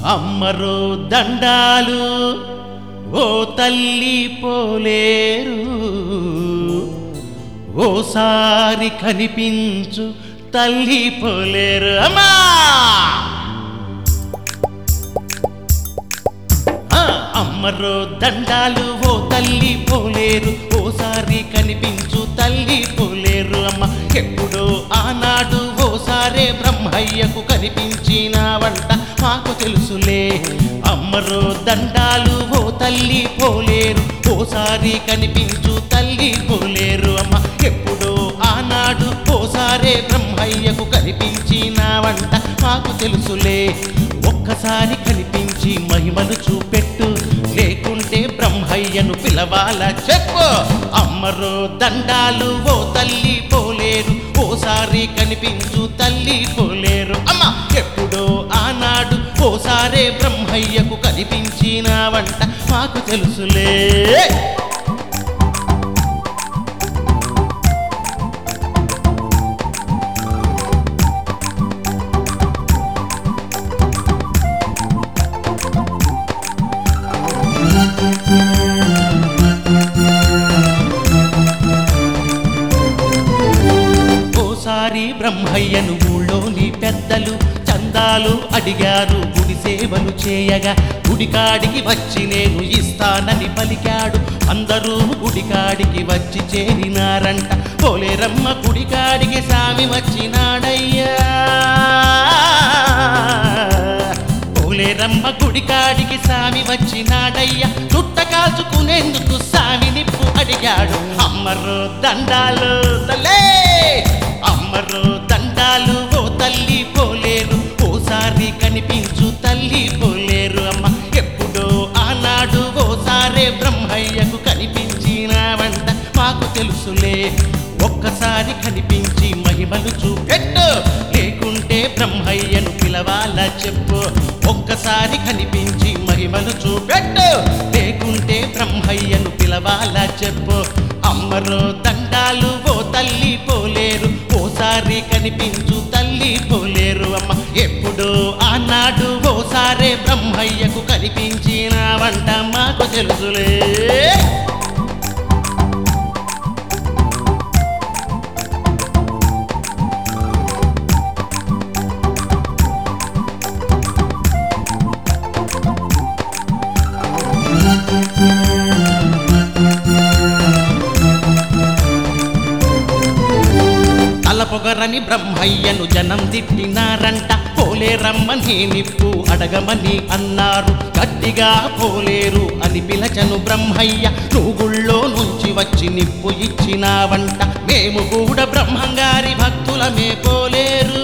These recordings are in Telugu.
అమ్మరో దండాలు ఓ తల్లి పోలేరు ఓసారి కనిపించు తల్లి పోలేరు అమ్మా ఆ, అమ్మరో దండాలు ఓ తల్లి పోలేరు ఓసారి కనిపించు తల్లి పోలేరు అమ్మ ఎప్పుడో ఆనాడు ఓసారే బ్రహ్మయ్యకు కనిపించిన వంట మాకు తెలుసులే అమ్మరో దండాలు ఓ తల్లి పోలేరు ఓసారి కనిపించు తల్లి పోలేరు అమ్మ ఎప్పుడో ఆనాడు ఓసారే బ్రహ్మయ్యకు కనిపించిన వంట మాకు తెలుసులే ఒక్కసారి కనిపించి మహిమను చూపెట్టు లేకుంటే బ్రహ్మయ్యను పిలవాల చెప్పు అమ్మరో దండాలు ఓ తల్లి పోలేరు ఓసారి కనిపించు తల్లి పోలేరు అమ్మ ఎప్పుడో ఆనాడు ఓసారే బ్రహ్మయ్యకు కనిపించిన వంట మాకు తెలుసులే ఓసారి బ్రహ్మయ్యను ఊళ్ళోని పెద్దలు చందాలు అడిగారు గుడి సేవలు చేయగా గుడికాడికి వచ్చి నేను ఇస్తానని పలికాడు అందరూ గుడికాడికి వచ్చి చేరినారంట పోలేరమ్మ గుడికాడికి సామి వచ్చినాడయ్యా పోలేరమ్మ గుడికాడికి సామి వచ్చినాడయ్యా చుట్ట కాల్చుకునేందుకు సామి నిప్పు అడిగాడు అమ్మరో దండాలు తల్లే అమ్మరో దండాలు ఓ తల్లి పోలేరు ఓసారి కనిపించు తల్లి పోలేరు అమ్మ ఎప్పుడో ఆనాడు ఓసారే బ్రహ్మయ్యకు కనిపించిన వంట మాకు తెలుసులే ఒక్కసారి కనిపించి మహిమలు చూపెట్టు లేకుంటే బ్రహ్మయ్యను పిలవాల చెప్పు ఒక్కసారి కనిపించి మహిమలు చూపెట్టు లేకుంటే బ్రహ్మయ్యను పిలవాల చెప్పు అమ్మరో దండాలు ఓ తల్లి పోలేరు ఓసారి కనిపించు తల్లి పోలేరు అమ్మ ఎప్పుడు ఆనాడు ఓసారే బ్రహ్మయ్యకు కనిపించిన వంట మాకు తెలుసులే తలపొగరని బ్రహ్మయ్యను జనం తిట్టినారంట పోలేరమ్మని నిప్పు అడగమని అన్నారు గట్టిగా పోలేరు అని పిలచను బ్రహ్మయ్య నువ్వుళ్ళో నుంచి వచ్చి నిప్పు ఇచ్చినావంట మేము కూడా బ్రహ్మంగారి భక్తులమే పోలేరు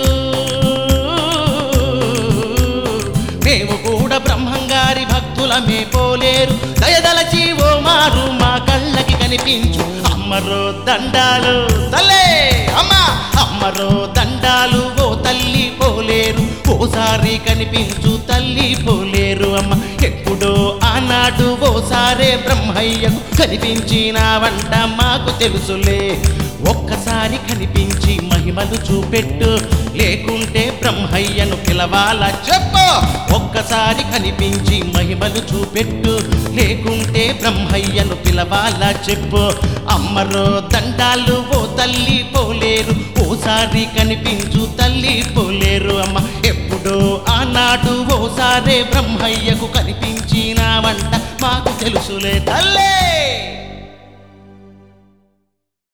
మేము కూడా బ్రహ్మంగారి భక్తులమే పోలేరు దయదలచి ఓ మారు మా కళ్ళకి కనిపించు అమ్మరో దండాలు తల్లే అమ్మ అమ్మరో దండాలు ఓ తల్లి పోలేరు ఓసారి కనిపించు తల్లి పోలేరు అమ్మ ఎప్పుడో ఆనాడు ఓసారే బ్రహ్మయ్యకు కనిపించిన వంట మాకు తెలుసులే ఒక్కసారి కనిపించి మహిమలు చూపెట్టు లేకుంటే బ్రహ్మయ్యను పిలవాల చెప్పు ఒక్కసారి కనిపించి మహిమలు చూపెట్టు లేకుంటే బ్రహ్మయ్యను పిలవాల చెప్పు అమ్మరో దండాలు ఓ తల్లి పోలేరు ఓసారి కనిపించు తల్లి పోలేరు అమ్మ ఎప్పుడో ఆనాడు ఓసారే బ్రహ్మయ్యకు కనిపించిన వంట మాకు తెలుసులే తల్లే